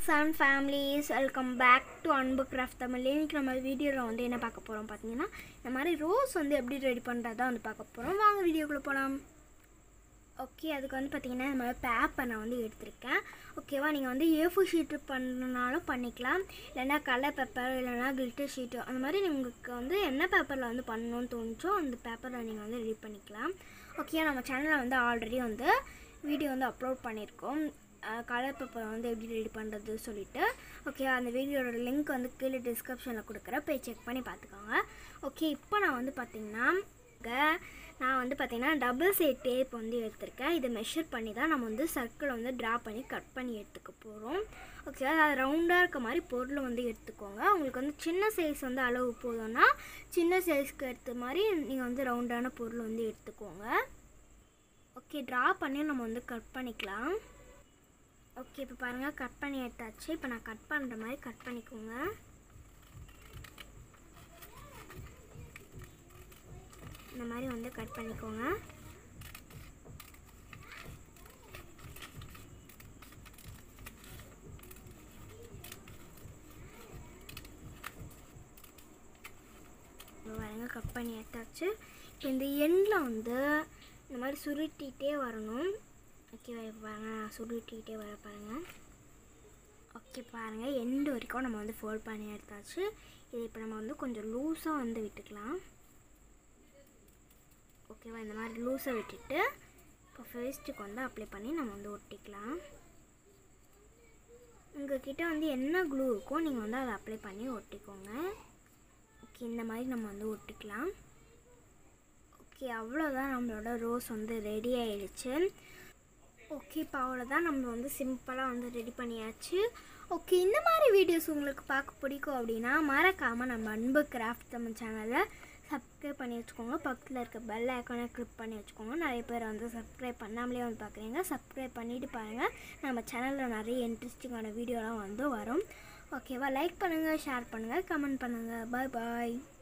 friends and families welcome back to Anbu craft Tamil இன்னைக்கு நம்ம வீடியோவில் வந்து என்ன பார்க்க போகிறோம் பார்த்தீங்கன்னா இந்த மாதிரி ரோஸ் வந்து எப்படி ரெடி பண்ணுறதா வந்து பார்க்க போகிறோம் வாங்க வீடியோக்குள்ளே போகலாம் ஓகே அதுக்கு வந்து பார்த்தீங்கன்னா இந்த மாதிரி பேப்பர் நான் வந்து எடுத்திருக்கேன் ஓகேவா நீங்கள் வந்து ஏஃபு ஷீட்டு பண்ணனாலும் பண்ணிக்கலாம் இல்லைன்னா கலர் பேப்பர் இல்லைன்னா கில்ட்டர் ஷீட்டு அந்த மாதிரி உங்களுக்கு வந்து என்ன பேப்பரில் வந்து பண்ணணும்னு தோணுச்சோ அந்த பேப்பரில் நீங்கள் வந்து ரெடி பண்ணிக்கலாம் ஓகே நம்ம சேனலில் வந்து ஆல்ரெடி வந்து வீடியோ வந்து அப்லோட் பண்ணியிருக்கோம் கலர் பேப்பரை வந்து எப்படி ரெடி பண்ணுறது சொல்லிட்டு ஓகே அந்த வீடியோட லிங்க் வந்து கீழே டிஸ்கிரிப்ஷனில் கொடுக்குறேன் போய் செக் பண்ணி பார்த்துக்கோங்க ஓகே இப்போ நான் வந்து பார்த்தீங்கன்னா இங்க நான் வந்து பார்த்தீங்கன்னா டபுள் சைட் டேப் வந்து எடுத்திருக்கேன் இதை மெஷர் பண்ணி தான் நம்ம வந்து சர்க்கிளை வந்து ட்ரா பண்ணி கட் பண்ணி எடுத்துக்க போகிறோம் ஓகே அது ரவுண்டாக இருக்க மாதிரி பொருளை வந்து எடுத்துக்கோங்க உங்களுக்கு வந்து சின்ன சைஸ் வந்து அளவு போதும்னா சின்ன சைஸ்க்கு எடுத்த மாதிரி நீங்கள் வந்து ரவுண்டான பொருள் வந்து எடுத்துக்கோங்க ஓகே ட்ரா பண்ணி நம்ம வந்து கட் பண்ணிக்கலாம் ஓகே இப்போ பாருங்கள் கட் பண்ணி எடுத்தாச்சு இப்போ நான் கட் பண்ணுற மாதிரி கட் பண்ணிக்கோங்க இந்த மாதிரி வந்து கட் பண்ணிக்கோங்க பாருங்க கட் பண்ணி எடுத்தாச்சு இப்போ இந்த எண்டில் வந்து இந்த மாதிரி சுருட்டிகிட்டே வரணும் ஓகே பாருங்க நான் சுருட்டிகிட்டே வர பாருங்கள் ஓகே பாருங்கள் எண்டு வரைக்கும் நம்ம வந்து ஃபோல்ட் பண்ணி எடுத்தாச்சு இது இப்போ நம்ம வந்து கொஞ்சம் லூஸாக வந்து விட்டுக்கலாம் ஓகேவா இந்த மாதிரி லூஸாக விட்டுட்டு இப்போ ஃபேஸ்ட்டுக்கு வந்து அப்ளை பண்ணி நம்ம வந்து ஒட்டிக்கலாம் உங்ககிட்ட வந்து என்ன க்ளூ இருக்கோ நீங்கள் வந்து அதை அப்ளை பண்ணி ஒட்டிக்கோங்க ஓகே இந்த மாதிரி நம்ம வந்து ஒட்டிக்கலாம் ஓகே அவ்வளோதான் நம்மளோட ரோஸ் வந்து ரெடி ஆயிடுச்சு ஓகே இப்போ அவ்வளோதான் நம்ம வந்து சிம்பிளாக வந்து ரெடி பண்ணியாச்சு ஓகே இந்த மாதிரி வீடியோஸ் உங்களுக்கு பார்க்க பிடிக்கும் அப்படின்னா மறக்காமல் நம்ம அன்பு கிராஃப்ட் தமிழ் சேனலை சப்ஸ்கிரைப் பண்ணி வச்சுக்கோங்க பக்கத்தில் இருக்க பெல் ஐக்கானை கிளிக் பண்ணி வச்சுக்கோங்க நிறைய பேர் வந்து சப்ஸ்கிரைப் பண்ணாமலே வந்து பார்க்குறீங்க சப்ஸ்கிரைப் பண்ணிவிட்டு பாருங்கள் நம்ம சேனலில் நிறைய இன்ட்ரெஸ்டிங்கான வீடியோலாம் வந்து வரும் ஓகேவா லைக் பண்ணுங்கள் ஷேர் பண்ணுங்கள் கமெண்ட் பண்ணுங்கள் பாய் பாய்